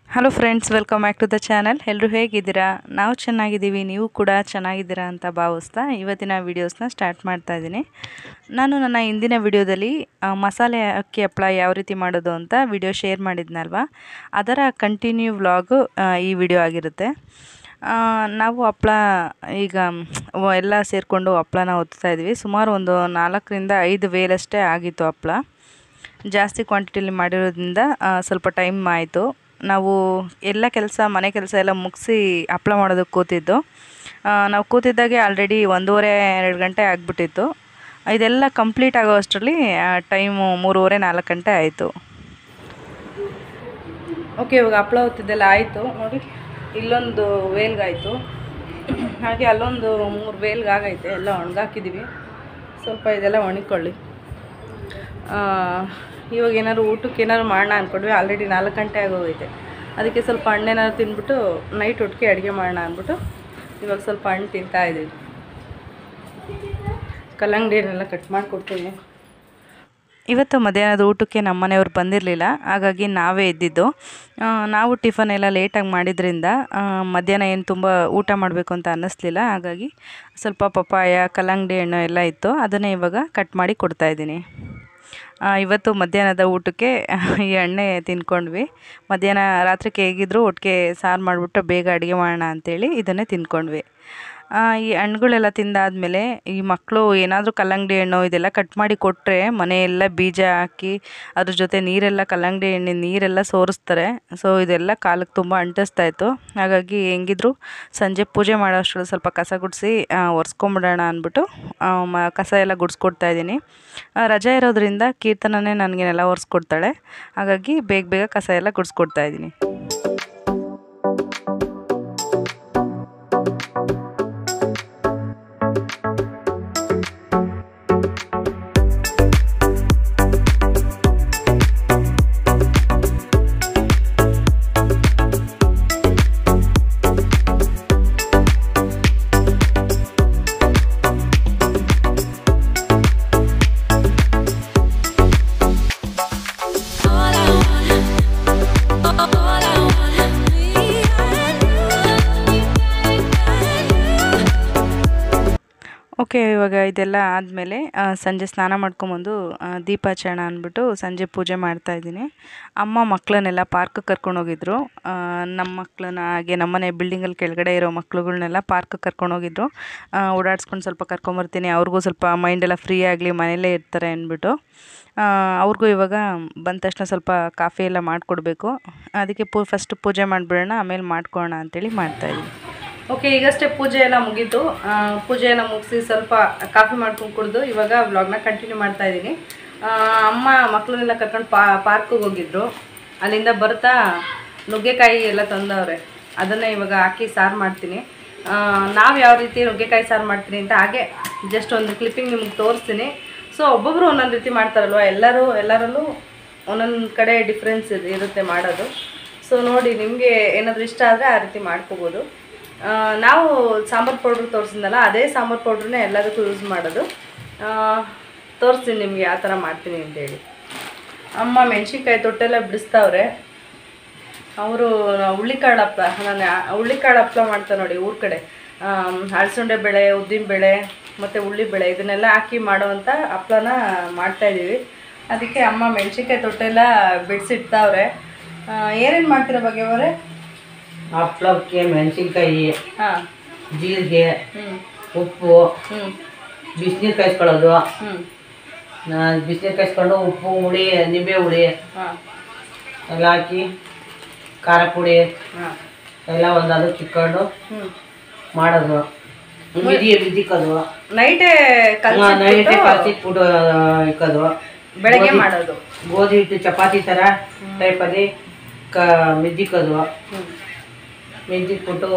Hello friends welcome back to the channel ಎಲ್ಲರೂ ಹೇಗಿದ್ದೀರಾ ನಾವು ಚೆನ್ನಾಗಿದ್ದೀವಿ ನೀವು ಕೂಡ ಚೆನ್ನಾಗಿದ್ದೀರಾ ಅಂತ ಭಾವಿಸ್ತಾ ಇವತ್ತಿನ ವೀಡಿಯೋಸ್ನ ಸ್ಟಾರ್ಟ್ ಮಾಡ್ತಾ ಇದ್ದೀನಿ ನಾನು ನನ್ನ ಹಿಂದಿನ ವಿಡಿಯೋದಲ್ಲಿ ಆ, ಮಸಾಲೆ ಅಕ್ಕಿ ಹಪ್ಪಳ ಯಾವ ರೀತಿ ಮಾಡೋದು ಅಂತ ವಿಡಿಯೋ ಶೇರ್ ಮಾಡಿದ್ನಲ್ವ ಅದರ ಕಂಟಿನ್ಯೂ ವ್ಲಾಗು ಈ ವಿಡಿಯೋ ಆಗಿರುತ್ತೆ ಆ, ನಾವು ಹಪ್ಪಳ ಈಗ ವ- ಎಲ್ಲ ಸೇರಿಕೊಂಡು ಹಪ್ಪಳನ ಒತ್ತಾ ಇದ್ವಿ ಸುಮಾರು ಒಂದು ನಾಲ್ಕರಿಂದ ಐದು ವೇಲಷ್ಟೇ ಆಗಿತ್ತು ಹಪ್ಪಳ ಜಾಸ್ತಿ ಕ್ವಾಂಟಿಟಿಲಿ ಮಾಡಿರೋದ್ರಿಂದ ಆ, ಸ್ವಲ್ಪ ಟೈಮ್ ಆಯಿತು ನಾವು ಎಲ್ಲ ಕೆಲಸ ಮನೆ ಕೆಲಸ ಎಲ್ಲ ಮುಗಿಸಿ ಹಪ್ಪಳ ಮಾಡೋದಕ್ಕೆ ಕೂತಿದ್ದು ಆ, ನಾವು ಕೂತಿದ್ದಾಗೆ ಆಲ್ರೆಡಿ ಒಂದೂವರೆ ಎರಡು ಗಂಟೆ ಆಗಿಬಿಟ್ಟಿತ್ತು ಇದೆಲ್ಲ ಕಂಪ್ಲೀಟ್ ಆಗೋ ಅಷ್ಟರಲ್ಲಿ ಟೈಮು ಮೂರುವರೆ ನಾಲ್ಕು ಗಂಟೆ ಆಯಿತು ಓಕೆ ಇವಾಗ ಹಪ್ಪಳ ಹೊತ್ತಿದ್ದೆಲ್ಲ ಆಯಿತು ನೋಡಿ ಇಲ್ಲೊಂದು ವೇಲ್ಗಾಯಿತು ಹಾಗೆ ಅಲ್ಲೊಂದು ಮೂರು ವೇಲ್ಗಾಗೈತೆ ಎಲ್ಲ ಒಣಗಾಕಿದ್ದೀವಿ ಸ್ವಲ್ಪ ಇದೆಲ್ಲ ಒಣಗಿಕೊಳ್ಳಿ ಇವಾಗ ಏನಾದ್ರು ಊಟಕ್ಕೆ ಏನಾದ್ರು ಮಾಡೋಣ ಅಂದ್ಕೊಂಡ್ವಿ ಆಲ್ರೆಡಿ ನಾಲ್ಕು ಗಂಟೆ ಆಗೋಗೈತೆ ಅದಕ್ಕೆ ಸ್ವಲ್ಪ ಹಣ್ಣೇನಾದ್ರು ತಿಂದ್ಬಿಟ್ಟು ನೈಟ್ ಒಟ್ಟಿಗೆ ಅಡುಗೆ ಮಾಡೋಣ ಅಂದ್ಬಿಟ್ಟು ಇವಾಗ ಸ್ವಲ್ಪ ಹಣ್ಣು ತಿಂತಾ ಇದ್ದೀವಿ ಕಲ್ಲಂಗಡಿಯನ್ನೆಲ್ಲ ಕಟ್ ಮಾಡಿಕೊಡ್ತೀನಿ ಇವತ್ತು ಮಧ್ಯಾಹ್ನದ ಊಟಕ್ಕೆ ನಮ್ಮ ಮನೆಯವ್ರು ಬಂದಿರಲಿಲ್ಲ ಹಾಗಾಗಿ ನಾವೇ ಇದ್ದಿದ್ದು ಆ, ನಾವು ಟಿಫನ್ ಎಲ್ಲ ಲೇಟಾಗಿ ಮಾಡಿದ್ರಿಂದ ಆ, ಮಧ್ಯಾಹ್ನ ಏನು ತುಂಬ ಊಟ ಮಾಡಬೇಕು ಅಂತ ಅನ್ನಿಸ್ಲಿಲ್ಲ ಹಾಗಾಗಿ ಸ್ವಲ್ಪ ಪಪ್ಪಾಯ ಕಲ್ಲಂಗಡಿ ಹಣ್ಣು ಎಲ್ಲ ಇತ್ತು ಅದನ್ನೇ ಇವಾಗ ಕಟ್ ಮಾಡಿ ಕೊಡ್ತಾಯಿದ್ದೀನಿ ಇವತ್ತು ಮಧ್ಯಾಹ್ನದ ಊಟಕ್ಕೆ ಈ ಎಣ್ಣೆ ತಿನ್ಕೊಂಡ್ವಿ ಮಧ್ಯಾಹ್ನ ರಾತ್ರಿಗೆ ಹೇಗಿದ್ರು ಒಟ್ಟಿಗೆ ಸಾರು ಮಾಡಿಬಿಟ್ಟು ಬೇಗ ಅಡುಗೆ ಮಾಡೋಣ ಅಂತೇಳಿ ಇದನ್ನೇ ತಿನ್ಕೊಂಡ್ವಿ ಆ, ಈ ಹಣ್ಣುಗಳೆಲ್ಲ ತಿಂದಾದ್ಮೇಲೆ ಈ ಮಕ್ಕಳು ಏನಾದರೂ ಕಲ್ಲಂಗಡಿ ಹಣ್ಣು ಇದೆಲ್ಲ ಕಟ್ ಮಾಡಿ ಕೊಟ್ಟರೆ ಮನೆಯೆಲ್ಲ ಬೀಜ ಹಾಕಿ ಅದ್ರ ಜೊತೆ ನೀರೆಲ್ಲ ಕಲ್ಲಂಗಡಿ ಹಣ್ಣಿನ ನೀರೆಲ್ಲ ಸೋರಿಸ್ತಾರೆ ಸೊ ಇದೆಲ್ಲ ಕಾಲಕ್ಕೆ ತುಂಬ ಅಂಟಿಸ್ತಾ ಇತ್ತು ಹಾಗಾಗಿ ಹೆಂಗಿದ್ರು ಸಂಜೆ ಪೂಜೆ ಮಾಡೋ ಅಷ್ಟರಲ್ಲಿ ಸ್ವಲ್ಪ ಕಸ ಗುಡಿಸಿ ಒರೆಸ್ಕೊಂಬಿಡೋಣ ಅಂದ್ಬಿಟ್ಟು ಆ, ಮ ಕಸ ಎಲ್ಲ ಗುಡಿಸ್ಕೊಡ್ತಾ ಇದ್ದೀನಿ ಆ, ರಜೆ ಇರೋದ್ರಿಂದ ಕೀರ್ತನನೇ ನನಗೇನೆಲ್ಲ ಒರೆಸ್ಕೊಡ್ತಾಳೆ ಹಾಗಾಗಿ ಬೇಗ ಬೇಗ ಕಸ ಎಲ್ಲ ಗುಡಿಸ್ಕೊಡ್ತಾ ಇದ್ದೀನಿ All I want, all I want, me and you, okay ಇವಾಗ ಇದೆಲ್ಲ ಆದಮೇಲೆ ಸಂಜೆ ಸ್ನಾನ ಮಾಡ್ಕೊಂಬಂದು ಆ, ದೀಪ ಹಚ್ಚೋಣ ಅಂದ್ಬಿಟ್ಟು ಸಂಜೆ ಪೂಜೆ ಮಾಡ್ತಾ ಇದ್ದೀನಿ ಅಮ್ಮ ಮಕ್ಕಳನ್ನೆಲ್ಲ ಪಾರ್ಕ್ಗೆ ಕರ್ಕೊಂಡೋಗಿದ್ರು ನಮ್ಮ ಮಕ್ಕಳನ್ನ ಹಾಗೆ ನಮ್ಮನೆ ಬಿಲ್ಡಿಂಗಲ್ಲಿ ಕೆಳಗಡೆ ಇರೋ ಮಕ್ಳುಗಳ್ನೆಲ್ಲ ಪಾರ್ಕ್ಗೆ ಕರ್ಕೊಂಡೋಗಿದ್ರು ಓಡಾಡ್ಸ್ಕೊಂಡು ಸ್ವಲ್ಪ ಕರ್ಕೊಂಬರ್ತೀನಿ ಅವ್ರಿಗೂ ಸ್ವಲ್ಪ ಮೈಂಡೆಲ್ಲ ಫ್ರೀ ಆಗಲಿ ಮನೇಲೇ ಇರ್ತಾರೆ ಅಂದ್ಬಿಟ್ಟು ಆ, ಅವ್ರಿಗೂ ಇವಾಗ ಬಂದ ತಕ್ಷಣ ಸ್ವಲ್ಪ ಕಾಫಿ ಎಲ್ಲ ಮಾಡಿಕೊಡ್ಬೇಕು ಅದಕ್ಕೆ ಪೂ ಫಸ್ಟ್ ಪೂಜೆ ಮಾಡಿಬಿಡೋಣ ಆಮೇಲೆ ಮಾಡ್ಕೊಳ್ಳೋಣ ಅಂತೇಳಿ ಮಾಡ್ತಾಯಿದ್ದೀನಿ ಓಕೆ ಈಗಷ್ಟೇ ಪೂಜೆ ಎಲ್ಲ ಮುಗೀತು ಆ, ಪೂಜೆ ಎಲ್ಲ ಮುಗಿಸಿ ಸ್ವಲ್ಪ ಕಾಫಿ ಮಾಡ್ಕೊಂಡು ಕುಡಿದು ಇವಾಗ ವ್ಲಾಗ್ನ ಕಂಟಿನ್ಯೂ ಮಾಡ್ತಾ ಇದ್ದೀನಿ ಆ, ಅಮ್ಮ ಮಕ್ಕಳನ್ನೆಲ್ಲ ಕರ್ಕೊಂಡು ಪಾ ಪಾರ್ಕಿಗೆ ಹೋಗಿದ್ರು ಅಲ್ಲಿಂದ ಬರ್ತಾ ನುಗ್ಗೆಕಾಯಿ ಎಲ್ಲ ತಂದವ್ರೆ ಅದನ್ನು ಇವಾಗ ಹಾಕಿ ಸಾರು ಮಾಡ್ತೀನಿ ನಾವು ಯಾವ ರೀತಿ ನುಗ್ಗೆಕಾಯಿ ಸಾರು ಮಾಡ್ತೀನಿ ಅಂತ ಹಾಗೆ ಜಸ್ಟ್ ಒಂದು ಕ್ಲಿಪ್ಪಿಂಗ್ ನಿಮ್ಗೆ ತೋರಿಸ್ತೀನಿ ಸೊ ಒಬ್ಬೊಬ್ಬರು ಒಂದೊಂದು ರೀತಿ ಮಾಡ್ತಾರಲ್ವ ಎಲ್ಲರೂ ಎಲ್ಲರಲ್ಲೂ ಒಂದೊಂದು ಕಡೆ ಡಿಫ್ರೆನ್ಸ್ ಇದೆ ಇರುತ್ತೆ ಮಾಡೋದು ಸೊ ನೋಡಿ ನಿಮಗೆ ಏನಾದರೂ ಇಷ್ಟ ಆದರೆ ಆ ರೀತಿ ಮಾಡ್ಕೋಬೋದು ಆ, ನಾವು ಸಾಂಬಾರು ಪೌಡ್ರ್ ತೋರಿಸಿದ್ನಲ್ಲ ಅದೇ ಸಾಂಬಾರು ಪೌಡ್ರನ್ನೇ ಎಲ್ಲದಕ್ಕೂ ಯೂಸ್ ಮಾಡೋದು ಆ, ತೋರಿಸ್ತೀನಿ ನಿಮಗೆ ಯಾವ ಥರ ಮಾಡ್ತೀನಿ ಅಂತೇಳಿ ಅಮ್ಮ ಮೆಣಸಿನ್ಕಾಯಿ ತೊಟ್ಟೆಲ್ಲ ಬಿಡಿಸ್ತಾವ್ರೆ ಅವರು ಹುಳ್ಳಿಕಾಳು ಹಪ್ಪಳ ನಾನು ಹುಳ್ಳಿಕಾಳು ಹಪ್ಪಳ ಮಾಡ್ತಾರೆ ನೋಡಿ ಊರ ಕಡೆ ಆಮ್, ಅಲಸಂಡೆ ಬೇಳೆ ಉದ್ದಿನ ಬೇಳೆ ಮತ್ತು ಉಳ್ಳಿ ಬೇಳೆ ಇದನ್ನೆಲ್ಲ ಹಾಕಿ ಮಾಡೋವಂಥ ಹಪ್ಪಳನ ಮಾಡ್ತಾಯಿದ್ದೀವಿ ಅದಕ್ಕೆ ಅಮ್ಮ ಮೆಣಸಿನ್ಕಾಯಿ ತೊಟ್ಟೆಲ್ಲ ಬಿಡಿಸಿಡ್ತಾವ್ರೆ ಏನೇನು ಮಾಡ್ತೀರಾ ಬಗ್ಗೆ ಅವರೇ ಹಪ್ಳಕ್ಕೆ ಮೆಣಸಿನ್ಕಾಯಿ ಹಾಂ ಜೀರಿಗೆ ಹ್ಞೂ ಉಪ್ಪು ಹ್ಞೂ ಬಿಸಿನೀರು ಕಾಯಿಸ್ಕೊಳ್ಳೋದು ಹ್ಞೂ ಬಿಸಿನೀರು ಕಾಯಿಸ್ಕೊಂಡು ಉಪ್ಪು ಹುಳಿ ನಿಂಬೆ ಹುಳಿ ಹಾಂ ಎಲ್ಲ ಹಾಕಿ ಖಾರ ಪುಡಿ ಹಾಂ ಎಲ್ಲ ಒಂದು ಅದಕ್ಕೆ ಇಟ್ಕೊಂಡು ಹ್ಞೂ ಮಾಡೋದು ಮಿದಿ ಬಿದ್ದಿಕ್ಕೋದು ನೈಟೇ ನೈಟ್ ಕಲ್ಸಿಟ್ಬಿಟ್ಟು ಕಲಸಿಟ್ಬಿಟ್ಟು ಇಕ್ಕೋದು ಬೆಳಗ್ಗೆ ಗೋಧಿ- ಮಾಡೋದು ಗೋಧಿ ಹಿಟ್ಟು ಚಪಾತಿ ಥರ ಟೈಪಲ್ಲಿ ಕ ಮಿದ್ದಿಕ್ಕೋದು ಹ್ಞೂ ಮಿದ್ದಿಕ್ಬಿಟ್ಟು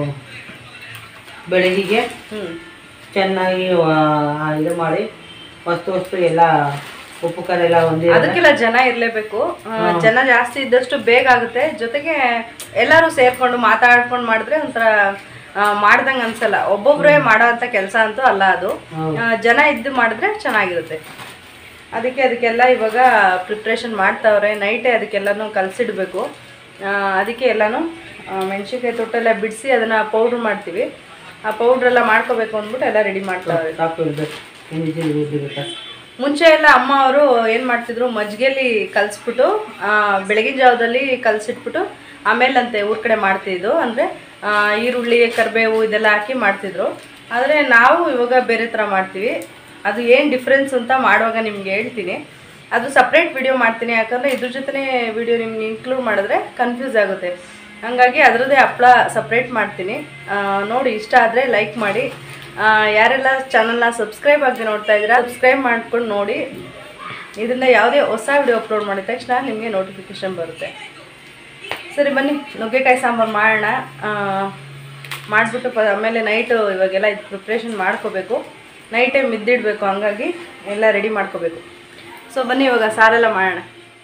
ಬೆಳಗಿಗೆ ಹ್ಞೂ ಚೆನ್ನಾಗಿ ಆ, ಇದು ಮಾಡಿ ವಸ್ತು ವಸ್ತು ಎಲ್ಲ ಉಪ್ಪು ಖಾರ ಎಲ್ಲ ಒಂದೇ ಅದಕ್ಕೆಲ್ಲ ಜನ ಇರಲೇಬೇಕು ಜನ ಜಾಸ್ತಿ ಇದ್ದಷ್ಟು ಬೇಗ ಆಗುತ್ತೆ ಜೊತೆಗೆ ಎಲ್ಲರೂ ಸೇರ್ಕೊಂಡು ಮಾತಾಡ್ಕೊಂಡು ಮಾಡಿದ್ರೆ ಒಂಥರ ಮಾಡ್ದಂಗೆ ಅನ್ಸಲ್ಲ ಒಬ್ಬೊಬ್ಬರೇ ಮಾಡೋ ಅಂಥ ಕೆಲಸ ಅಂತೂ ಅಲ್ಲ ಅದು ಹೌದು. ಆ, ಜನ ಇದ್ದು ಮಾಡಿದ್ರೆ ಚೆನ್ನಾಗಿರುತ್ತೆ ಅದಕ್ಕೆ ಅದಕ್ಕೆಲ್ಲ ಇವಾಗ ಪ್ರಿಪ್ರೇಷನ್ ಮಾಡ್ತಾವ್ರೆ ನೈಟೇ ಅದಕ್ಕೆಲ್ಲನೂ ಕಲಸಿಡ್ಬೇಕು ಆ, ಅದಕ್ಕೆ ಎಲ್ಲನೂ ಆ, ಮೆಣಸಿನ್ಕಾಯಿ ತೊಟ್ಟೆಲ್ಲ ಬಿಡಿಸಿ ಅದನ್ನು ಪೌಡ್ರ್ ಮಾಡ್ತೀವಿ ಆ ಪೌಡ್ರೆಲ್ಲ ಮಾಡ್ಕೋಬೇಕು ಅಂದ್ಬಿಟ್ಟು ಎಲ್ಲ ರೆಡಿ ಮಾಡ್ತಾರೆ ಸಾಕು ಇರಬೇಕು ಏನು ಇದು ಇರಬೇಕಾ ಮುಂಚೆ ಎಲ್ಲ ಅಮ್ಮ ಅವರು ಏನು ಮಾಡ್ತಿದ್ರು ಮಜ್ಜಿಗೆಲಿ ಕಲಿಸ್ಬಿಟ್ಟು ಬೆಳಗಿನ ಜಾವದಲ್ಲಿ ಕಲಸಿಟ್ಬಿಟ್ಟು ಆಮೇಲಂತೆ ಊರ ಕಡೆ ಮಾಡ್ತಿದ್ದು ಅಂದರೆ ಈರುಳ್ಳಿ ಕರಿಬೇವು ಇದೆಲ್ಲ ಹಾಕಿ ಮಾಡ್ತಿದ್ರು ಆದರೆ ನಾವು ಇವಾಗ ಬೇರೆ ಥರ ಮಾಡ್ತೀವಿ ಅದು ಏನು ಡಿಫ್ರೆನ್ಸ್ ಅಂತ ಮಾಡುವಾಗ ನಿಮ್ಗೆ ಹೇಳ್ತೀನಿ ಅದು ಸಪ್ರೇಟ್ ವಿಡಿಯೋ ಮಾಡ್ತೀನಿ ಯಾಕಂದರೆ ಇದ್ರ ಜೊತೆ ವಿಡಿಯೋ ನಿಮ್ಗೆ ಇನ್ಕ್ಲೂಡ್ ಮಾಡಿದ್ರೆ ಕನ್ಫ್ಯೂಸ್ ಆಗುತ್ತೆ ಹಾಗಾಗಿ ಅದರದ್ದೇ ಹಪ್ಪಳ ಸಪ್ರೇಟ್ ಮಾಡ್ತೀನಿ ಆ, ನೋಡಿ ಇಷ್ಟ ಆದರೆ ಲೈಕ್ ಮಾಡಿ ಆ, ಯಾರೆಲ್ಲ ಚಾನಲ್ನ ಸಬ್ಸ್ಕ್ರೈಬ್ ಆಗಿ ನೋಡ್ತಾ ಇದ್ದೀರಾ ಸಬ್ಸ್ಕ್ರೈಬ್ ಮಾಡ್ಕೊಂಡು ನೋಡಿ ಇದರಿಂದ ಯಾವುದೇ ಹೊಸ ವಿಡಿಯೋ ಅಪ್ಲೋಡ್ ಮಾಡಿದ ತಕ್ಷಣ ನಿಮಗೆ ನೋಟಿಫಿಕೇಶನ್ ಬರುತ್ತೆ ಸರಿ ಬನ್ನಿ ನುಗ್ಗೆಕಾಯಿ ಸಾಂಬಾರು ಮಾಡೋಣ ಆ, ಮಾಡಿಬಿಟ್ಟು ಪ ಆಮೇಲೆ ನೈಟು ಇವಾಗೆಲ್ಲ ಇದು ಪ್ರಿಪ್ರೇಷನ್ ಮಾಡ್ಕೋಬೇಕು ನೈಟೇ ಮಿದ್ದಿಡಬೇಕು ಹಂಗಾಗಿ ಎಲ್ಲ ರೆಡಿ ಮಾಡ್ಕೋಬೇಕು ಸೊ ಬನ್ನಿ ಇವಾಗ ಸಾರೆಲ್ಲ ಮಾಡೋಣ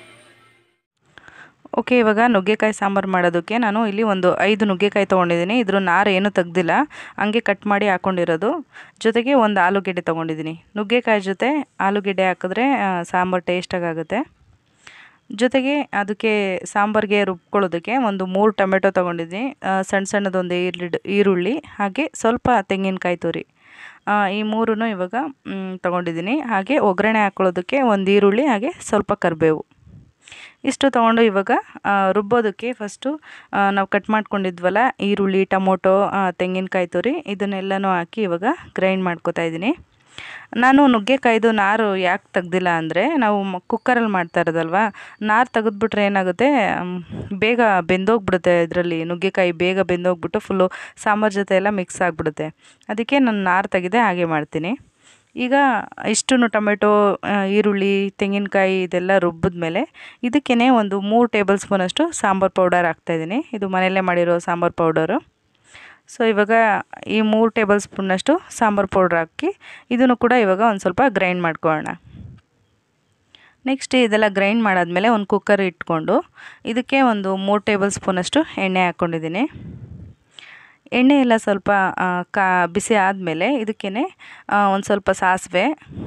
ಓಕೆ ಇವಾಗ ನುಗ್ಗೆಕಾಯಿ ಸಾಂಬಾರು ಮಾಡೋದಕ್ಕೆ ನಾನು ಇಲ್ಲಿ ಒಂದು ಐದು ನುಗ್ಗೆಕಾಯಿ ತೊಗೊಂಡಿದ್ದೀನಿ ಇದ್ರ ನಾರು ಏನೂ ತೆಗ್ದಿಲ್ಲ ಹಂಗೆ ಕಟ್ ಮಾಡಿ ಹಾಕ್ಕೊಂಡಿರೋದು ಜೊತೆಗೆ ಒಂದು ಆಲೂಗೆಡ್ಡೆ ತೊಗೊಂಡಿದ್ದೀನಿ ನುಗ್ಗೆಕಾಯಿ ಜೊತೆ ಆಲೂಗೆಡ್ಡೆ ಹಾಕಿದ್ರೆ ಆ, ಸಾಂಬಾರು ಟೇಸ್ಟಾಗಿ ಆಗುತ್ತೆ ಜೊತೆಗೆ ಅದಕ್ಕೆ ಸಾಂಬಾರಿಗೆ ರುಬ್ಕೊಳ್ಳೋದಕ್ಕೆ ಒಂದು ಮೂರು ಟೊಮೆಟೊ ತೊಗೊಂಡಿದ್ದೀನಿ ಆ, ಸಣ್ಣ ಸಣ್ಣದೊಂದು ಈರುಳ್ಳಿ ಈರುಳ್ಳಿ ಹಾಗೆ ಸ್ವಲ್ಪ ತೆಂಗಿನಕಾಯಿ ತುರಿ ಆ, ಈ ಮೂರೂ ಇವಾಗ ಮ್, ತೊಗೊಂಡಿದ್ದೀನಿ ಹಾಗೆ ಒಗ್ಗರಣೆ ಹಾಕ್ಕೊಳ್ಳೋದಕ್ಕೆ ಒಂದು ಈರುಳ್ಳಿ ಹಾಗೆ ಸ್ವಲ್ಪ ಕರಿಬೇವು ಇಷ್ಟು ತೊಗೊಂಡು ಇವಾಗ ಆ, ರುಬ್ಬೋದಕ್ಕೆ ಫಸ್ಟು ನಾವು ಕಟ್ ಮಾಡ್ಕೊಂಡಿದ್ವಲ್ಲ ಈರುಳ್ಳಿ ಟೊಮೊಟೊ ಆ, ತೆಂಗಿನಕಾಯಿ ತುರಿ ಇದನ್ನೆಲ್ಲನೂ ಹಾಕಿ ಇವಾಗ ಗ್ರೈಂಡ್ ಮಾಡ್ಕೊತಾ ಇದ್ದೀನಿ ನಾನು ನುಗ್ಗೆಕಾಯ್ದು ನಾರು ಯಾಕೆ ತೆಗ್ದಿಲ್ಲ ಅಂದರೆ ನಾವು ಮ- ಕುಕ್ಕರಲ್ಲಿ ಮಾಡ್ತಾ ಇರೋದಲ್ವ ನಾರು ತೆಗೆದ್ಬಿಟ್ರೆ ಏನಾಗುತ್ತೆ ಮ್, ಬೇಗ ಬೆಂದೋಗ್ಬಿಡುತ್ತೆ ಇದರಲ್ಲಿ ನುಗ್ಗೆಕಾಯಿ ಬೇಗ ಬೆಂದೋಗ್ಬಿಟ್ಟು ಫುಲ್ಲು ಸಾಂಬಾರು ಜೊತೆ ಎಲ್ಲ ಮಿಕ್ಸ್ ಆಗಿಬಿಡುತ್ತೆ ಅದಕ್ಕೆ ನಾನು ನಾರು ತೆಗೆದೆ ಹಾಗೆ ಮಾಡ್ತೀನಿ ಈಗ ಇಷ್ಟು ಟೊಮೆಟೊ ಆ, ಈರುಳ್ಳಿ ತೆಂಗಿನಕಾಯಿ ಇದೆಲ್ಲ ರುಬ್ಬಿದ್ಮೇಲೆ ಇದಕ್ಕೇ ಒಂದು ಮೂರು ಟೇಬಲ್ ಸ್ಪೂನಷ್ಟು ಸಾಂಬಾರು ಪೌಡರ್ ಹಾಕ್ತಾಯಿದ್ದೀನಿ ಇದು ಮನೆಯಲ್ಲೇ ಮಾಡಿರೋ ಸಾಂಬಾರು ಪೌಡರು ಸೊ ಇವಾಗ ಈ ಮೂರು ಟೇಬಲ್ ಸ್ಪೂನಷ್ಟು ಸಾಂಬಾರು ಪೌಡ್ರ್ ಹಾಕಿ ಇದನ್ನು ಕೂಡ ಇವಾಗ ಒಂದು ಸ್ವಲ್ಪ ಗ್ರೈಂಡ್ ಮಾಡ್ಕೊಳ್ಳೋಣ ನೆಕ್ಸ್ಟ್ ಇದೆಲ್ಲ ಗ್ರೈಂಡ್ ಮಾಡಾದಮೇಲೆ ಒಂದು ಕುಕ್ಕರ್ ಇಟ್ಕೊಂಡು ಇದಕ್ಕೆ ಒಂದು ಮೂರು ಟೇಬಲ್ ಸ್ಪೂನಷ್ಟು ಎಣ್ಣೆ ಹಾಕ್ಕೊಂಡಿದ್ದೀನಿ ಎಣ್ಣೆ ಎಲ್ಲ ಸ್ವಲ್ಪ ಆ, ಕಾ ಬಿಸಿ ಆದಮೇಲೆ ಇದಕ್ಕೇ ಒಂದು ಸ್ವಲ್ಪ ಸಾಸಿವೆ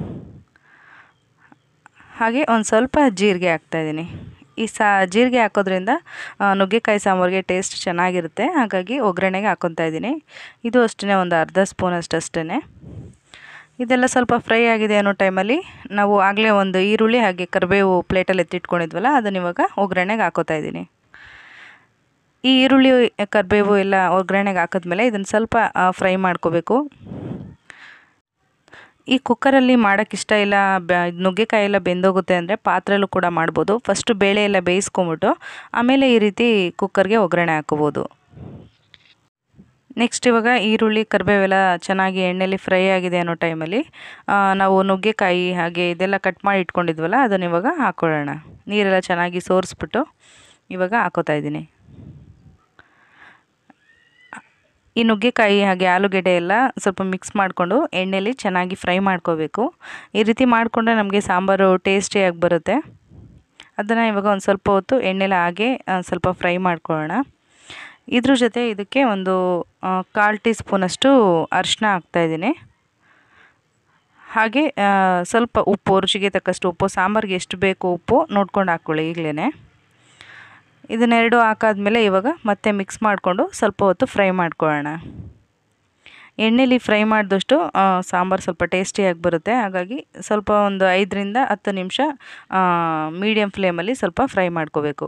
ಹಾಗೆ ಒಂದು ಸ್ವಲ್ಪ ಜೀರಿಗೆ ಹಾಕ್ತಾಯಿದ್ದೀನಿ ಈ ಸಾ ಜೀರಿಗೆ ಹಾಕೋದ್ರಿಂದ ಆ, ನುಗ್ಗೆಕಾಯಿ ಸಾಂಬಾರಿಗೆ ಟೇಸ್ಟ್ ಚೆನ್ನಾಗಿರುತ್ತೆ ಹಾಗಾಗಿ ಒಗ್ಗರಣೆಗೆ ಹಾಕ್ಕೊತಾ ಇದ್ದೀನಿ ಇದು ಅಷ್ಟೇ ಒಂದು ಅರ್ಧ ಸ್ಪೂನ್ ಅಷ್ಟು ಅಷ್ಟೇ ಇದೆಲ್ಲ ಸ್ವಲ್ಪ ಫ್ರೈ ಆಗಿದೆ ಅನ್ನೋ ಟೈಮಲ್ಲಿ ನಾವು ಆಗಲೇ ಒಂದು ಈರುಳ್ಳಿ ಹಾಗೆ ಕರಿಬೇವು ಪ್ಲೇಟಲ್ಲಿ ಎತ್ತಿಟ್ಕೊಂಡಿದ್ವಲ್ಲ ಅದನ್ನ ಇವಾಗ ಒಗ್ಗರಣೆಗೆ ಹಾಕೋತಾ ಇದ್ದೀನಿ ಈ ಈರುಳ್ಳಿ ಕರಿಬೇವು ಎಲ್ಲ ಒಗ್ಗರಣೆಗೆ ಹಾಕಿದ್ಮೇಲೆ ಇದನ್ನು ಸ್ವಲ್ಪ ಫ್ರೈ ಮಾಡ್ಕೋಬೇಕು ಈ ಕುಕ್ಕರಲ್ಲಿ ಮಾಡೋಕ್ಕೆ ಇಷ್ಟ ಇಲ್ಲ ಬ ನುಗ್ಗೆಕಾಯಿ ಎಲ್ಲ ಬೆಂದೋಗುತ್ತೆ ಅಂದರೆ ಪಾತ್ರೆಯಲ್ಲೂ ಕೂಡ ಮಾಡ್ಬೋದು ಫಸ್ಟು ಬೇಳೆ ಎಲ್ಲ ಬೇಯಿಸ್ಕೊಂಬಿಟ್ಟು ಆಮೇಲೆ ಈ ರೀತಿ ಕುಕ್ಕರ್ಗೆ ಒಗ್ಗರಣೆ ಹಾಕೋಬೋದು ನೆಕ್ಸ್ಟ್ ಇವಾಗ ಈರುಳ್ಳಿ ಕರಿಬೇವೆಲ್ಲ ಚೆನ್ನಾಗಿ ಎಣ್ಣೆಲಿ ಫ್ರೈ ಆಗಿದೆ ಅನ್ನೋ ಟೈಮಲ್ಲಿ ಆ, ನಾವು ನುಗ್ಗೆಕಾಯಿ ಹಾಗೆ ಇದೆಲ್ಲ ಕಟ್ ಮಾಡಿ ಇಟ್ಕೊಂಡಿದ್ವಲ್ಲ ಅದನ್ನು ಇವಾಗ ಹಾಕ್ಕೊಳ್ಳೋಣ ನೀರೆಲ್ಲ ಚೆನ್ನಾಗಿ ಸೋರಿಸ್ಬಿಟ್ಟು ಇವಾಗ ಹಾಕೋತಾ ಇದ್ದೀನಿ ಈ ನುಗ್ಗೆಕಾಯಿ ಹಾಗೆ ಆಲೂಗೆಡ್ಡೆ ಎಲ್ಲ ಸ್ವಲ್ಪ ಮಿಕ್ಸ್ ಮಾಡಿಕೊಂಡು ಎಣ್ಣೆಲಿ ಚೆನ್ನಾಗಿ ಫ್ರೈ ಮಾಡ್ಕೋಬೇಕು ಈ ರೀತಿ ಮಾಡಿಕೊಂಡ್ರೆ ನಮಗೆ ಸಾಂಬಾರು ಟೇಸ್ಟಿಯಾಗಿ ಬರುತ್ತೆ ಅದನ್ನು ಇವಾಗ ಒಂದು ಸ್ವಲ್ಪ ಹೊತ್ತು ಎಣ್ಣೆಲಿ ಹಾಗೆ ಆ, ಸ್ವಲ್ಪ ಫ್ರೈ ಮಾಡ್ಕೊಳ್ಳೋಣ ಇದ್ರ ಜೊತೆ ಇದಕ್ಕೆ ಒಂದು ಆ, ಕಾಲು ಟೀ ಸ್ಪೂನಷ್ಟು ಅರಿಶಿನ ಹಾಕ್ತಾಯಿದ್ದೀನಿ ಹಾಗೆ ಆ, ಸ್ವಲ್ಪ ಉಪ್ಪು ರುಚಿಗೆ ತಕ್ಕಷ್ಟು ಉಪ್ಪು ಸಾಂಬಾರಿಗೆ ಎಷ್ಟು ಬೇಕು ಉಪ್ಪು ನೋಡ್ಕೊಂಡು ಹಾಕ್ಕೊಳ್ಳಿ ಈಗಲೇ ಇದನ್ನೆರಡು ಹಾಕಾದ್ಮೇಲೆ ಇವಾಗ ಮತ್ತೆ ಮಿಕ್ಸ್ ಮಾಡಿಕೊಂಡು ಸ್ವಲ್ಪ ಹೊತ್ತು ಫ್ರೈ ಮಾಡ್ಕೊಳ್ಳೋಣ ಎಣ್ಣೆಲಿ ಫ್ರೈ ಮಾಡಿದಷ್ಟು ಸಾಂಬಾರು ಸ್ವಲ್ಪ ಟೇಸ್ಟಿಯಾಗಿ ಬರುತ್ತೆ ಹಾಗಾಗಿ ಸ್ವಲ್ಪ ಒಂದು ಐದರಿಂದ ಹತ್ತು ನಿಮಿಷ ಮೀಡಿಯಮ್ ಫ್ಲೇಮಲ್ಲಿ ಸ್ವಲ್ಪ ಫ್ರೈ ಮಾಡ್ಕೋಬೇಕು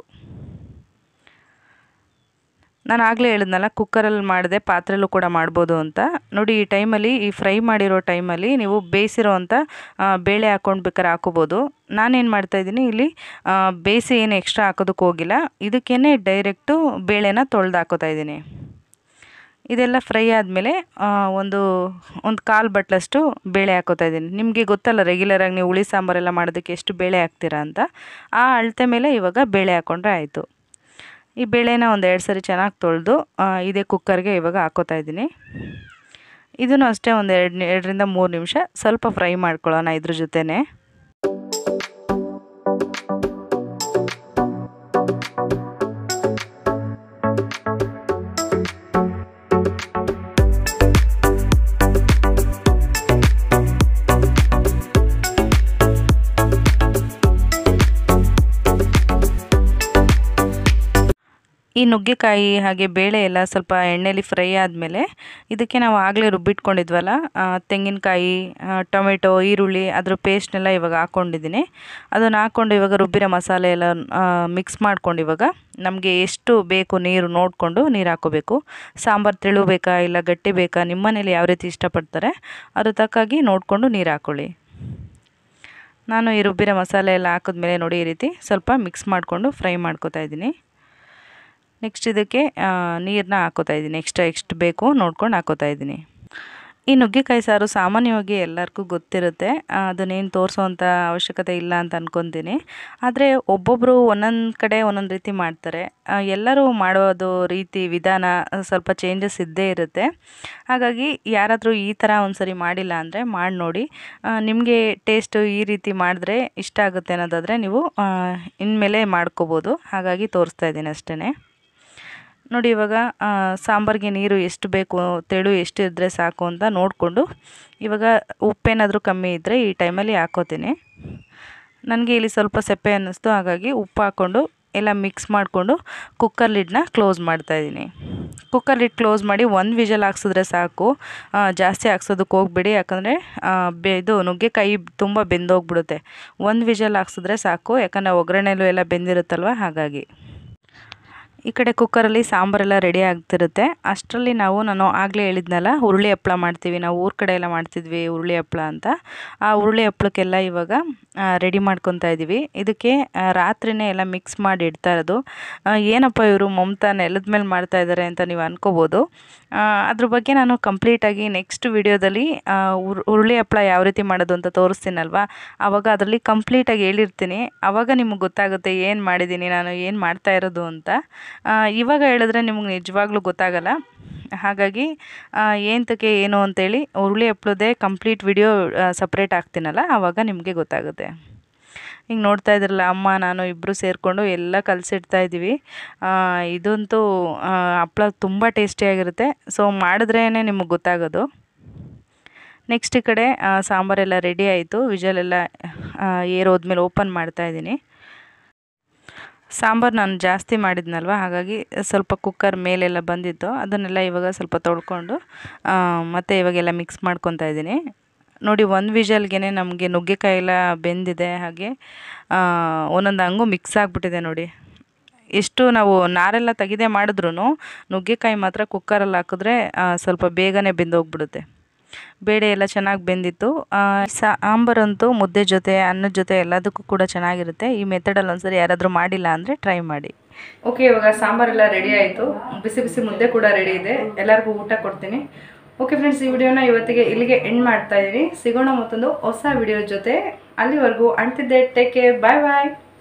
ನಾನು ಆಗಲೇ ಹೇಳಿದ್ನಲ್ಲ ಕುಕ್ಕರಲ್ಲಿ ಮಾಡಿದೆ ಪಾತ್ರೆಯಲ್ಲೂ ಕೂಡ ಮಾಡ್ಬೋದು ಅಂತ ನೋಡಿ ಈ ಟೈಮಲ್ಲಿ ಈ ಫ್ರೈ ಮಾಡಿರೋ ಟೈಮಲ್ಲಿ ನೀವು ಬೇಯಿಸಿರೋ ಅಂಥ ಆ, ಬೇಳೆ ಹಾಕ್ಕೊಂಡು ಬೇಕಾದ್ರೆ ಹಾಕೋಬೋದು ನಾನೇನು ಮಾಡ್ತಾಯಿದ್ದೀನಿ ಇಲ್ಲಿ ಆ, ಬೇಯಿಸಿ ಏನು ಎಕ್ಸ್ಟ್ರಾ ಹಾಕೋದಕ್ಕೆ ಹೋಗಿಲ್ಲ ಇದಕ್ಕೇ ಡೈರೆಕ್ಟು ಬೇಳೆನ ತೊಳೆದು ಹಾಕೋತಾ ಇದ್ದೀನಿ ಇದೆಲ್ಲ ಫ್ರೈ ಆದಮೇಲೆ ಒಂದು ಒಂದು ಕಾಲು ಬಟ್ಲಷ್ಟು ಬೇಳೆ ಹಾಕೋತಾ ಇದ್ದೀನಿ ನಿಮಗೆ ಗೊತ್ತಲ್ಲ ರೆಗ್ಯುಲರಾಗಿ ನೀವು ಹುಳಿ ಸಾಂಬಾರೆಲ್ಲ ಮಾಡೋದಕ್ಕೆ ಎಷ್ಟು ಬೇಳೆ ಹಾಕ್ತೀರಾ ಅಂತ ಆ ಅಳತೆ ಮೇಲೆ ಇವಾಗ ಬೇಳೆ ಹಾಕ್ಕೊಂಡ್ರೆ ಆಯಿತು ಈ ಬೇಳೆನ ಒಂದು ಎರಡು ಸರಿ ಚೆನ್ನಾಗಿ ತೊಳೆದು ಇದೇ ಕುಕ್ಕರ್ಗೆ ಇವಾಗ ಹಾಕೋತಾ ಇದ್ದೀನಿ ಇದನ್ನು ಅಷ್ಟೇ ಒಂದು ಎರಡು ಎರಡರಿಂದ ಮೂರು ನಿಮಿಷ ಸ್ವಲ್ಪ ಫ್ರೈ ಮಾಡ್ಕೊಳ್ಳೋಣ ಇದ್ರ ಜೊತೆನೇ ಈ ನುಗ್ಗೆಕಾಯಿ ಹಾಗೆ ಬೇಳೆ ಎಲ್ಲ ಸ್ವಲ್ಪ ಎಣ್ಣೆಲಿ ಫ್ರೈ ಆದಮೇಲೆ ಇದಕ್ಕೆ ನಾವು ಆಗಲೇ ರುಬ್ಬಿಟ್ಕೊಂಡಿದ್ವಲ್ಲ ಆ, ತೆಂಗಿನಕಾಯಿ ಆ, ಟೊಮೆಟೊ ಈರುಳ್ಳಿ ಅದ್ರ ಪೇಸ್ಟ್ನೆಲ್ಲ ಇವಾಗ ಹಾಕ್ಕೊಂಡಿದ್ದೀನಿ ಅದನ್ನು ಹಾಕ್ಕೊಂಡು ಇವಾಗ ರುಬ್ಬಿರೋ ಮಸಾಲೆ ಎಲ್ಲ ಮಿಕ್ಸ್ ಮಾಡ್ಕೊಂಡು ಇವಾಗ ನಮಗೆ ಎಷ್ಟು ಬೇಕು ನೀರು ನೋಡಿಕೊಂಡು ನೀರು ಹಾಕೋಬೇಕು ಸಾಂಬಾರು ತೆಳು ಬೇಕಾ ಇಲ್ಲ ಗಟ್ಟಿ ಬೇಕಾ ನಿಮ್ಮ ಮನೇಲಿ ಯಾವ ರೀತಿ ಇಷ್ಟಪಡ್ತಾರೆ ಅದ್ರ ತಕ್ಕಾಗಿ ನೋಡಿಕೊಂಡು ನೀರು ಹಾಕ್ಕೊಳ್ಳಿ ನಾನು ಈ ರುಬ್ಬಿರೋ ಮಸಾಲೆ ಎಲ್ಲ ಹಾಕಿದ್ಮೇಲೆ ನೋಡಿ ಈ ರೀತಿ ಸ್ವಲ್ಪ ಮಿಕ್ಸ್ ಮಾಡಿಕೊಂಡು ಫ್ರೈ ಮಾಡ್ಕೊತಾ ಇದ್ದೀನಿ ನೆಕ್ಸ್ಟ್ ಇದಕ್ಕೆ ನೀರನ್ನ ಹಾಕೋತಾ ಇದ್ದೀನಿ ಎಕ್ಸ್ಟ್ರಾ ಎಷ್ಟು ಬೇಕು ನೋಡ್ಕೊಂಡು ಹಾಕೋತಾ ಇದ್ದೀನಿ ಈ ನುಗ್ಗೆಕಾಯಿ ಸಾರು ಸಾಮಾನ್ಯವಾಗಿ ಎಲ್ಲರಿಗೂ ಗೊತ್ತಿರುತ್ತೆ ಆ, ಅದನ್ನೇನು ತೋರಿಸೋವಂಥ ಅವಶ್ಯಕತೆ ಇಲ್ಲ ಅಂತ ಅನ್ಕೊತೀನಿ ಆದರೆ ಒಬ್ಬೊಬ್ಬರು ಒಂದೊಂದು ಕಡೆ ಒಂದೊಂದು ರೀತಿ ಮಾಡ್ತಾರೆ ಆ, ಎಲ್ಲರೂ ಮಾಡೋದು ರೀತಿ ವಿಧಾನ ಆ, ಸ್ವಲ್ಪ ಚೇಂಜಸ್ ಇದ್ದೇ ಇರುತ್ತೆ ಹಾಗಾಗಿ ಯಾರಾದರೂ ಈ ಥರ ಒಂದ್ಸರಿ ಮಾಡಿಲ್ಲ ಅಂದರೆ ಮಾಡಿ ನೋಡಿ ನಿಮಗೆ ಟೇಸ್ಟು ಈ ರೀತಿ ಮಾಡಿದ್ರೆ ಇಷ್ಟ ಆಗುತ್ತೆ ಅನ್ನೋದಾದರೆ ನೀವು ಆ, ಇನ್ಮೇಲೆ ಮಾಡ್ಕೋಬೋದು ಹಾಗಾಗಿ ತೋರಿಸ್ತಾ ಇದ್ದೀನಿ ಅಷ್ಟೇ ನೋಡಿ ಇವಾಗ ಆ, ಸಾಂಬಾರಿಗೆ ನೀರು ಎಷ್ಟು ಬೇಕು ತೆಳು ಎಷ್ಟು ಇದ್ದರೆ ಸಾಕು ಅಂತ ನೋಡಿಕೊಂಡು ಇವಾಗ ಉಪ್ಪೇನಾದರೂ ಕಮ್ಮಿ ಇದ್ದರೆ ಈ ಟೈಮಲ್ಲಿ ಹಾಕೋತೀನಿ ನನಗೆ ಇಲ್ಲಿ ಸ್ವಲ್ಪ ಸೆಪ್ಪೆ ಅನ್ನಿಸ್ತು ಹಾಗಾಗಿ ಉಪ್ಪು ಹಾಕ್ಕೊಂಡು ಎಲ್ಲ ಮಿಕ್ಸ್ ಮಾಡಿಕೊಂಡು ಕುಕ್ಕರ್ ಲಿಡ್ನ ಕ್ಲೋಸ್ ಮಾಡ್ತಾಯಿದ್ದೀನಿ ಕುಕ್ಕರ್ ಲಿಡ್ ಕ್ಲೋಸ್ ಮಾಡಿ ಒಂದು ವಿಷಲ್ ಹಾಕ್ಸಿದ್ರೆ ಸಾಕು ಆ, ಜಾಸ್ತಿ ಹಾಕ್ಸೋದಕ್ಕೆ ಹೋಗ್ಬೇಡಿ ಯಾಕಂದರೆ ಬೆ ಇದು ನುಗ್ಗೆಕಾಯಿ ತುಂಬ ಬೆಂದೋಗ್ಬಿಡುತ್ತೆ ಒಂದು ವಿಷಲ್ ಹಾಕ್ಸಿದ್ರೆ ಸಾಕು ಯಾಕಂದರೆ ಒಗ್ಗರಣೆಲೂ ಎಲ್ಲ ಬೆಂದಿರುತ್ತಲ್ವ ಹಾಗಾಗಿ ಈ ಕಡೆ ಕುಕ್ಕರಲ್ಲಿ ಸಾಂಬಾರೆಲ್ಲ ರೆಡಿ ಆಗ್ತಿರುತ್ತೆ ಅಷ್ಟರಲ್ಲಿ ನಾವು ನಾನು ಆಗಲೇ ಹೇಳಿದ್ನಲ್ಲ ಹುರುಳಿ ಹಪ್ಳ ಮಾಡ್ತೀವಿ ನಾವು ಊರ ಕಡೆ ಎಲ್ಲ ಮಾಡ್ತಿದ್ವಿ ಹುರುಳಿ ಹಪ್ಳ ಅಂತ ಆ ಹುರುಳಿ ಹಪ್ಳಕ್ಕೆಲ್ಲ ಇವಾಗ ರೆಡಿ ಮಾಡ್ಕೊತಾ ಇದ್ದೀವಿ ಇದಕ್ಕೆ ಆ, ರಾತ್ರಿನೇ ಎಲ್ಲ ಮಿಕ್ಸ್ ಮಾಡಿ ಇಡ್ತಾ ಇರೋದು ಆ, ಏನಪ್ಪ ಇವರು ಮಮತಾ ನೆಲದ ಮೇಲೆ ಮಾಡ್ತಾ ಇದ್ದಾರೆ ಅಂತ ನೀವು ಅನ್ಕೋಬೋದು ಆ, ಅದ್ರ ಬಗ್ಗೆ ನಾನು ಕಂಪ್ಲೀಟಾಗಿ ನೆಕ್ಸ್ಟ್ ವಿಡಿಯೋದಲ್ಲಿ ಹುರುಳಿ ಹಪ್ಳ ಯಾವ ರೀತಿ ಮಾಡೋದು ಅಂತ ತೋರಿಸ್ತೀನಲ್ವಾ ಆವಾಗ ಅದರಲ್ಲಿ ಕಂಪ್ಲೀಟಾಗಿ ಹೇಳಿರ್ತೀನಿ ಆವಾಗ ನಿಮಗೆ ಗೊತ್ತಾಗುತ್ತೆ ಏನು ಮಾಡಿದ್ದೀನಿ ನಾನು ಏನು ಮಾಡ್ತಾ ಇರೋದು ಅಂತ ಆ, ಇವಾಗ ಹೇಳಿದ್ರೆ ನಿಮ್ಗೆ ನಿಜವಾಗ್ಲೂ ಗೊತ್ತಾಗಲ್ಲ ಹಾಗಾಗಿ ಏನತಕ್ಕೆ ಏನು ಅಂತೇಳಿ ಹುರುಳಿ ಹಪ್ಳದೇ ಕಂಪ್ಲೀಟ್ ವಿಡಿಯೋ ಸಪ್ರೇಟ್ ಹಾಕ್ತೀನಲ್ಲ ಆವಾಗ ನಿಮಗೆ ಗೊತ್ತಾಗುತ್ತೆ ಹಿಂಗೆ ನೋಡ್ತಾ ಇದ್ರಲ್ಲ ಅಮ್ಮ ನಾನು ಇಬ್ಬರು ಸೇರಿಕೊಂಡು ಎಲ್ಲ ಕಲಸಿಡ್ತಾ ಇದ್ದೀವಿ ಆ, ಇದಂತೂ ಆ, ಹಪ್ಳ ತುಂಬ ಟೇಸ್ಟಿಯಾಗಿರುತ್ತೆ ಸೊ ಮಾಡಿದ್ರೇ ನಿಮಗೆ ಗೊತ್ತಾಗೋದು ನೆಕ್ಸ್ಟ್ ಈ ಕಡೆ ಆ, ಸಾಂಬಾರೆಲ್ಲ ರೆಡಿ ಆಯಿತು ವಿಜಲೆಲ್ಲ ಏರೋದ್ಮೇಲೆ ಓಪನ್ ಮಾಡ್ತಾ ಇದ್ದೀನಿ ಸಾಂಬಾರು ನಾನು ಜಾಸ್ತಿ ಮಾಡಿದ್ನಲ್ವ ಹಾಗಾಗಿ ಸ್ವಲ್ಪ ಕುಕ್ಕರ್ ಮೇಲೆಲ್ಲ ಬಂದಿತ್ತು ಅದನ್ನೆಲ್ಲ ಇವಾಗ ಸ್ವಲ್ಪ ತೊಳ್ಕೊಂಡು ಆ, ಮತ್ತೆ ಇವಾಗೆಲ್ಲ ಮಿಕ್ಸ್ ಮಾಡ್ಕೊತಾ ಇದ್ದೀನಿ ನೋಡಿ ಒಂದು ವಿಷಲ್ಗೆ ನಮಗೆ ನುಗ್ಗೆಕಾಯಿ ಎಲ್ಲ ಬೆಂದಿದೆ ಹಾಗೆ ಆ, ಒಂದೊಂದು ಹಂಗು ಮಿಕ್ಸ್ ಆಗಿಬಿಟ್ಟಿದೆ ನೋಡಿ ಎಷ್ಟು ನಾವು ನಾರೆಲ್ಲ ತೆಗೆದೇ ಮಾಡಿದ್ರೂ ನುಗ್ಗೆಕಾಯಿ ಮಾತ್ರ ಕುಕ್ಕರಲ್ಲಿ ಹಾಕಿದ್ರೆ ಆ, ಸ್ವಲ್ಪ ಬೇಗನೆ ಬೆಂದೋಗ್ಬಿಡುತ್ತೆ ಬೇಳೆ ಎಲ್ಲ ಚೆನ್ನಾಗಿ ಬೆಂದಿತ್ತು ಆ, ಸಾಂಬಾರಂತೂ ಮುದ್ದೆ ಜೊತೆ ಅನ್ನದ ಜೊತೆ ಎಲ್ಲದಕ್ಕೂ ಕೂಡ ಚೆನ್ನಾಗಿರುತ್ತೆ ಈ ಮೆಥಡಲ್ಲಿ ಒಂದ್ಸರಿ ಯಾರಾದರೂ ಮಾಡಿಲ್ಲ ಅಂದರೆ ಟ್ರೈ ಮಾಡಿ ಓಕೆ ಇವಾಗ ಸಾಂಬಾರೆಲ್ಲ ರೆಡಿ ಆಯಿತು ಬಿಸಿ ಬಿಸಿ ಮುದ್ದೆ ಕೂಡ ರೆಡಿ ಇದೆ ಎಲ್ಲರಿಗೂ ಊಟ ಕೊಡ್ತೀನಿ ಓಕೆ ಫ್ರೆಂಡ್ಸ್ ಈ ವಿಡಿಯೋನ ಇವತ್ತಿಗೆ ಇಲ್ಲಿಗೆ ಎಂಡ್ ಮಾಡ್ತಾ ಇದ್ದೀನಿ ಸಿಗೋಣ ಮತ್ತೊಂದು ಹೊಸ ವಿಡಿಯೋ ಜೊತೆ ಅಲ್ಲಿವರೆಗೂ ಅಂಟಿದ್ದೆ ಟೇಕ್ ಕೇರ್ ಬಾಯ್ ಬಾಯ್